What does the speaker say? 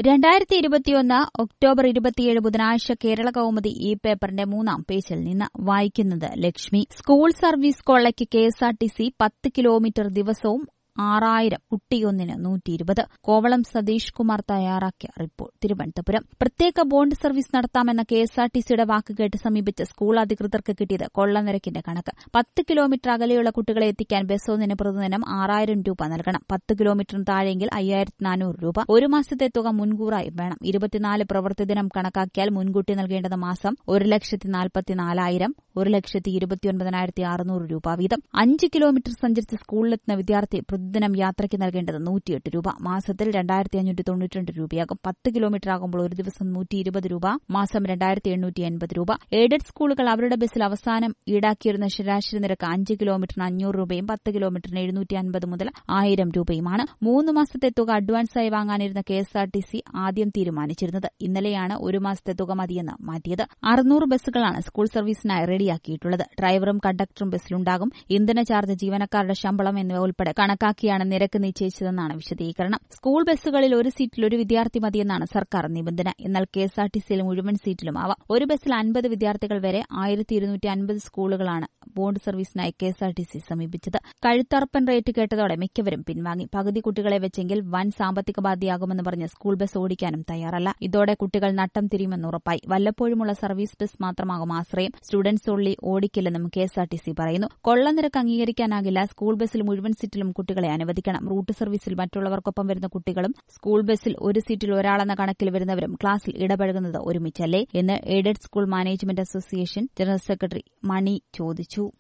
രണ്ടായിരത്തി ഇരുപത്തിയൊന്ന് ഒക്ടോബർ ഇരുപത്തിയേഴ് ബുധനാഴ്ച കേരള കൗമുദി ഈ പേപ്പറിന്റെ മൂന്നാം പേജിൽ നിന്ന് വായിക്കുന്നത് ലക്ഷ്മി സ്കൂൾ സർവീസ് കൊള്ളയ്ക്ക് കെഎസ്ആർടിസി പത്ത് കിലോമീറ്റർ ദിവസവും ആറായിരം കുട്ടിയൊന്നിന് നൂറ്റി ഇരുപത് കോവളം സതീഷ് കുമാർ തയ്യാറാക്കിയ റിപ്പോർട്ട് തിരുവനന്തപുരം പ്രത്യേക ബോണ്ട് സർവീസ് നടത്താമെന്ന കെഎസ്ആർടിസിയുടെ വാക്കുകേട്ട് സമീപിച്ച സ്കൂൾ അധികൃതർക്ക് കിട്ടിയത് കൊള്ളനിരക്കിന്റെ കണക്ക് പത്ത് കിലോമീറ്റർ അകലെയുള്ള കുട്ടികളെ എത്തിക്കാൻ ബസ് ഒന്നിന് പ്രതിദിനം ആറായിരം രൂപ നൽകണം പത്ത് കിലോമീറ്ററിന് താഴെയെങ്കിൽ അയ്യായിരത്തി നാനൂറ് രൂപ ഒരു മാസത്തെ തുക മുൻകൂറായി വേണം ഇരുപത്തിനാല് പ്രവൃത്തി ദിനം കണക്കാക്കിയാൽ മുൻകൂട്ടി നൽകേണ്ടത് മാസം ഒരു ലക്ഷത്തി നാൽപ്പത്തിനാലായിരം ഒരു ലക്ഷത്തി ഇരുപത്തിയൊൻപതിനായിരത്തി അറുന്നൂറ് രൂപ വീതം അഞ്ച് കിലോമീറ്റർ സഞ്ചരിച്ച് സ്കൂളിലെത്തുന്ന വിദ്യാർത്ഥി പ്രതിദിനം യാത്രയ്ക്ക് നൽകേണ്ടത് നൂറ്റിയെട്ട് രൂപ മാസത്തിൽ രണ്ടായിരത്തി അഞ്ഞൂറ്റി തൊണ്ണൂറ്റിരണ്ട് രൂപയാകും പത്ത് കിലോമീറ്റർ ആകുമ്പോൾ ഒരു ദിവസം നൂറ്റി ഇരുപത് രൂപ മാസം രണ്ടായിരത്തി എണ്ണൂറ്റി എൺപത് രൂപ എയ്ഡഡ് സ്കൂളുകൾ അവരുടെ ബസ്സിൽ അവസാനം ഈടാക്കിയിരുന്ന ശരാശരി നിരക്ക് അഞ്ച് കിലോമീറ്ററിന് അഞ്ഞൂറ് രൂപയും പത്ത് കിലോമീറ്ററിന് എഴുന്നൂറ്റി അൻപത് മുതൽ ആയിരം രൂപയുമാണ് മൂന്ന് മാസത്തെ തുക അഡ്വാൻസായി വാങ്ങാനിരുന്ന കെഎസ്ആർടിസി ആദ്യം തീരുമാനിച്ചിരുന്നത് ഇന്നലെയാണ് ഒരു മാസത്തെ തുക മതിയെന്ന് മാറ്റിയത് അറുന്നൂറ് ബസ്സുകളാണ് സ്കൂൾ സർവീസിനായി റെഡിയാക്കിയിട്ടുള്ളത് ഡ്രൈവറും കണ്ടക്ടറും ബസ്സിലുണ്ടാകും ഇന്ധന ചാർജ് ജീവനക്കാരുടെ ശമ്പളം എന്നിവ ഉൾപ്പെടെ കണക്കാക്കിയാണ് നിരക്ക് നിശ്ചയിച്ചതെന്നാണ് വിശദീകരണം സ്കൂൾ ബസ്സുകളിൽ ഒരു സീറ്റിൽ ഒരു വിദ്യാർത്ഥി മതിയെന്നാണ് സർക്കാർ നിബന്ധന എന്നാൽ കെഎസ്ആർടിസിയിൽ മുഴുവൻ സീറ്റിലും ആവാം ഒരു ബസ്സിൽ അൻപത് വിദ്യാർത്ഥികൾ വരെ ആയിരത്തി ഇരുന്നൂറ്റി അൻപത് സ്കൂളുകളാണ് ബോണ്ട് സർവീസിനായി കെഎസ്ആർടിസി സമീപിച്ചത് കഴുത്തറപ്പൻ റേറ്റ് കേട്ടതോടെ മിക്കവരും പിൻവാങ്ങി പകുതി കുട്ടികളെ വെച്ചെങ്കിൽ വൻ സാമ്പത്തിക ബാധ്യയാകുമെന്ന് പറഞ്ഞ് സ്കൂൾ ബസ് ഓടിക്കാനും തയ്യാറല്ല ഇതോടെ കുട്ടികൾ നട്ടം തിരിയുമെന്ന് ഉറപ്പായി വല്ലപ്പോഴുമുള്ള സർവീസ് ബസ് മാത്രമാകും ആശ്രയം സ്റ്റുഡൻസ് ഉള്ളി ഓടിക്കില്ലെന്നും കെഎസ്ആർടിസി പറയുന്നു കൊള്ളനിരക്ക് അംഗീകരിക്കാനാകില്ല സ്കൂൾ ബസ്സിൽ മുഴുവൻ സീറ്റിലും കുട്ടികളെ അനുവദിക്കണം റൂട്ട് സർവീസിൽ മറ്റുള്ളവർക്കൊപ്പം വരുന്ന കുട്ടികളും സ്കൂൾ ബസ്സിൽ ഒരു സീറ്റിൽ ഒരാളെന്ന കണക്കിൽ വരുന്നവരും ക്ലാസ്സിൽ ഇടപഴകുന്നത് ഒരുമിച്ചല്ലേ എന്ന് aided school management association general secretary Mani ചോദിച്ചു